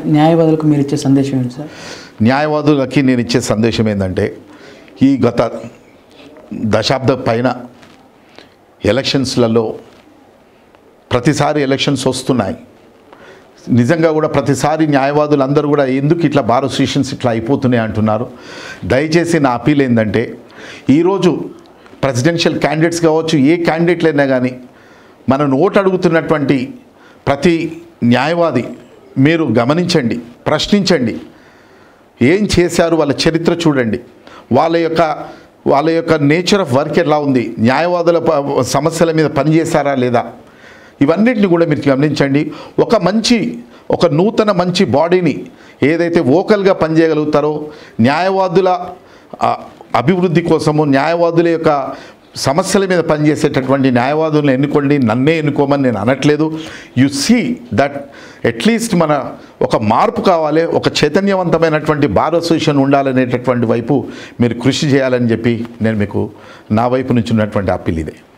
న్యాయవాదులకు మీరు ఇచ్చే సందేశం ఏంటి సార్ న్యాయవాదులకి నేను ఇచ్చే సందేశం ఏంటంటే ఈ గత దశాబ్ద పైన ఎలక్షన్స్లలో ప్రతిసారి ఎలక్షన్స్ వస్తున్నాయి నిజంగా కూడా ప్రతిసారి న్యాయవాదులు అందరూ కూడా ఎందుకు ఇట్లా బార్ అసోసియేషన్స్ ఇట్లా అయిపోతున్నాయి అంటున్నారు దయచేసి నా అపీల్ ఏంటంటే ఈరోజు ప్రెసిడెన్షియల్ క్యాండిడేట్స్ కావచ్చు ఏ క్యాండిడేట్లైనా కానీ మనం ఓటు అడుగుతున్నటువంటి ప్రతి న్యాయవాది మీరు గమనించండి ప్రశ్నించండి ఏం చేశారు వాళ్ళ చరిత్ర చూడండి వాళ్ళ యొక్క వాళ్ళ యొక్క నేచర్ ఆఫ్ వర్క్ ఎలా ఉంది న్యాయవాదుల ప- సమస్యల మీద పనిచేశారా లేదా ఇవన్నిటిని కూడా మీరు గమనించండి ఒక మంచి ఒక నూతన మంచి బాడీని ఏదైతే ఓకల్గా పనిచేయగలుగుతారో న్యాయవాదుల ఆ, అభివృద్ధి కోసము న్యాయవాదుల యొక్క సమస్యల మీద పనిచేసేటటువంటి న్యాయవాదులను ఎన్నుకోండి నన్నే ఎన్నుకోమని నేను అనట్లేదు యు సీ దట్ అట్లీస్ట్ మన ఒక మార్పు కావాలి ఒక చైతన్యవంతమైనటువంటి బార్ అసోసియేషన్ ఉండాలనేటటువంటి వైపు మీరు కృషి చేయాలని చెప్పి నేను మీకు నా వైపు నుంచి ఉన్నటువంటి అప్పీల్ ఇదే